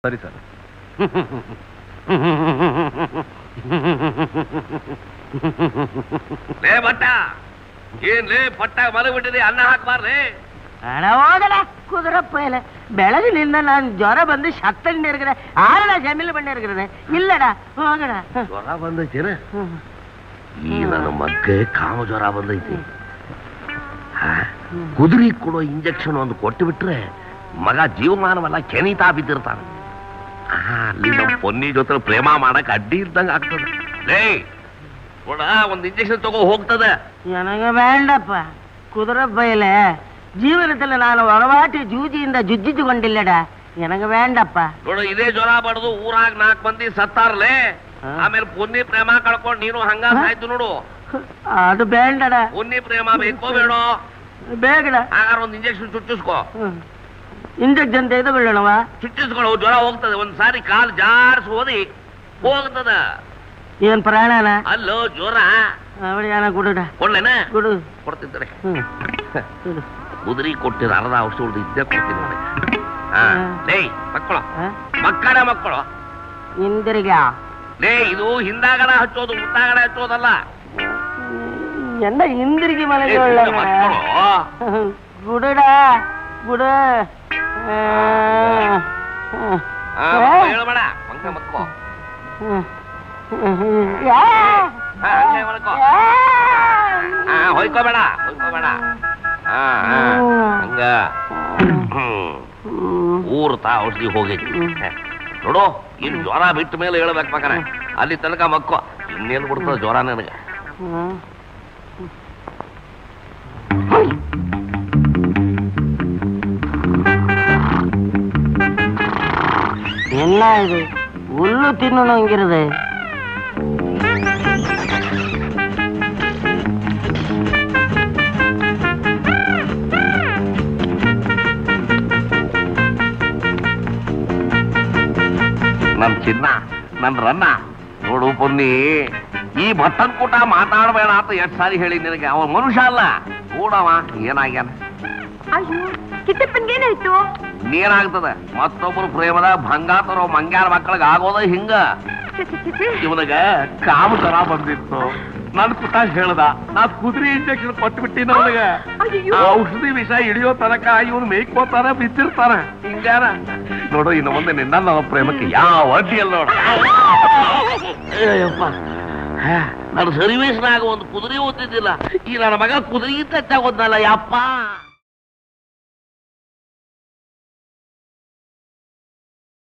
ಸರಿ ಸರ್ ಲೇ ಭಟ್ಟ ಏನ್ ಲೇ ಪಟ್ಟ ಮಲಗಿ ಬಿಟ್ಟಿದೆ ಅನ್ನ ಹಾಕ್ಬಾರ್ರಿ ಅಡ ಹೋಗಲ ಕುದುರಪ್ಪ ಇಲ್ಲ ಬೆಳಗಿನಿಂದ ನಾನು ಜ್ವರ ಬಂದು ಸತ್ತಂಗೆ ಇರ್ಗಡೆ ಆರಡ ಜಮೀಲು ಬಂಡೆ ಇರ್ಗಡೆ ಇಲ್ಲಡ ಹೋಗಡ ಜ್ವರ ಬಂದೈತೇನ ಈ ನನ್ನ ಮಗ್ಗೆ ಕಾಮ ಜ್ವರ ಬಂದೈತಿ ಹಾ? ಕುದುರೆ ಕೊಡೋ ಇಂಜೆಕ್ಷನ್ ಒಂದು ಕೊಟ್ಟು ಬಿಟ್ರೆ ಮಗ ಜೀವಮಾನವೆಲ್ಲ ಕೆನಿತಾ ಬಿದ್ದಿರ್ತಾನೆ ಆ, ಅಲ್ಲಿ ನಮ್ಮ ಪೊನ್ನಿ ಜೊತೆ ಪ್ರೇಮ ಮಾಡಕ್ ಅಡ್ಡಿ ಇದ್ದಂಗ ಆಗ್ತದೆ ಲೇ ಕೊಡ ಒಂದ್ ಇಂಜೆಕ್ಷನ್ ತಗೋ ಹೋಗ್ತದೆ ನನಗೆ ಬೇಡಪ್ಪ ಕುದುರಪ್ಪ ಇಲ್ಲ ಜೀವನದಲ್ಲಿ ನಾನು ಒಳವಾಟಿ ಜೂಜಿಯಿಂದ ಜುಜ್ಜಿಟ್ಟುಕೊಂಡಿಲ್ಲಡ ನನಗೆ ಬೇಡಪ್ಪ ನೋಡು ಇದೇ ಜ್ವರ ಬಡ್ದು ಊರಾಗ ನಾಲ್ಕು ಮಂದಿ ಸತ್ತಾರ್ಲೆ ಹಾ. ಆಮೇಲೆ ಪೊನ್ನಿ ಪ್ರೇಮ ಕಳ್ಕೊಂಡು ನೀನು ಹಂಗ ಸಾಯ್ತು ನೋಡು ಅದು ಬೇಡಡ ಪೊನ್ನಿ ಪ್ರೇಮ ಬೇಕೋ ಬೇಡೋ ಬೇಗಡ ಹಾಗಾದ್ರೆ ಒಂದು ಇಂಜೆಕ್ಷನ್ ಚುಚ್ಚಿಸ್ಕೋ ಇಂಜೆಕ್ಷನ್ ತೆಗೆದುಕೊಳ್ಳೋಣವ ಚುಚ್ಚಿಸ್ಕೊಳ್ಳೋ ಜ್ವರ ಹೋಗ್ತದೆ ಒಂದ್ ಸಾರಿ ಕಾಲ್ ಜಾರ್ಸ್ ಓದಿ ಹೋಗ್ತದ ಏನ್ ಪ್ರಾಣನ ಅಲ್ಲೋ ಜ್ವರ ಅವಳಿ ಏನ ಕುಡುಡ ಕೊಡ್ಲೇನ ಕುಡು ಕೊಡ್ತಿದ್ದಾರೆ ಹ್ಮ್ ಕುಡು ಕುದುರಿ ಕೊಟ್ಟಿರ ಅರ್ಧ ಔಷಧಿ ಉಳ್ದು ಇದ್ದೇ ಕೊಡ್ತೀನಿ ನೋಡಿ ಹಾ ಹಾ. ಲೇ ಮಕ್ಕಳು ಆ? ಮಕ್ಕಳ ಮಕ್ಕಳು ಇಂದಿರಿಗ ಲೇ ಇದು ಹಿಂದಾಗಡ ಹಚ್ಚೋದು ಮುಂದಾಗಡ ಹಚ್ಚೋದಲ್ಲ ಎಂದ ಹಿಂದಿರುಗಿ ಏ, ಮನೆಗೆ ಇದು ಒಳ್ಳೆ ಮಕ್ಕಳು ಗುಡುಡ ಗುಡ ಆ, ಮಕ್ಕಳು ಹೇಳ್ಬೇಡ ಮಂಗ ಮಕ್ಕಳು ಹಾ, ಹಂಗೆ ಮಾಡ್ಕೊ. ಹಾ ಹೊಯ್ಕೋಬೇಡ ಹೊಯ್ಕೋಬೇಡ ಹಾ ಹಾ ಹಂಗ ಹ್ಮ್ ಊರ್ ತಾ ಔಷಧಿ ಹೋಗೈತಿ ಹ. ನೋಡು ಇನ್ ಜ್ವರ ಬಿಟ್ಟ ಮೇಲೆ ಹೇಳ್ಬೇಕು ಮಗನ ಅಲ್ಲಿ ತನಕ ಮಕ್ಕೋ ಇನ್ನೇನ್ ಬಿಡ್ತದ ಜ್ವರ ನನಗೆ என்ன இது ಹುಲ್ಲು ತಿನ್ನೋಂಗಿರದೆ ನನ್ ಚಿನ್ನ ನನ್ ರನ್ನ ನೋಡು ಪೊನ್ನಿ ಈ ಭತ್ತನ್ ಕೂಟ ಮಾತಾಡಬೇಡ ಅಂತ ಎಷ್ಟ್ ಸಾರಿ ಹೇಳಿ ನಿನಗೆ ಅವ ಮನುಷ್ಯ ಅಲ್ಲ ನೋಡವ ಏನಾಗ್ಯಾನ ಅಯ್ಯೋ ಕಿಟ್ಟಪ್ಪನ್ಗೇನಾಯ್ತು ನೀನಾಗ್ತದ ಮತ್ತೊಬ್ಬರು ಪ್ರೇಮದ ಭಂಗ ತರೋ ಮಂಗ್ಯಾರ ಮಕ್ಕಳಿಗೆ ಆಗೋದ ಹಿಂಗ ಛೆ, ಛೆ, ಛೆ, ಛೆ. ಇವನಿಗ ಕಾಮ ತರ ಬಂದಿತ್ತು ನನ್ ಪುಟ ಹೇಳ್ದ ನಾ ಕುದುರೆ ಇಂಜೆಕ್ಷನ್ ಕೊಟ್ಟು ಬಿಟ್ಟಿನ ಅವನಿಗ ಅಯ್ಯೋ ಆ ಔಷಧಿ ವಿಷ ಹಿಡಿಯೋ ತನಕ ಇವನು ಮೇಯ್ಕೋತಾರ ಬಿದ್ದಿರ್ತಾರ ಹಿಂಗಾರ ನೋಡು ಇನ್ನು ಮುಂದೆ ನಿನ್ನ ನಮ್ಮ ಪ್ರೇಮಕ್ಕೆ ಯಾವ ಅಡ್ಡಿ ಇಲ್ಲ ನೋಡು ಅಯ್ಯಪ್ಪ ನನ್ನ ಸರ್ವಿಸ್ನಾಗ ಒಂದು ಕುದುರೆ ಓದಿದ್ದಿಲ್ಲ ಈ ನನ್ನ ಮಗ ಕುದುರೆ ತಗೋದ್ನಲ್ಲ ಯಪ್ಪ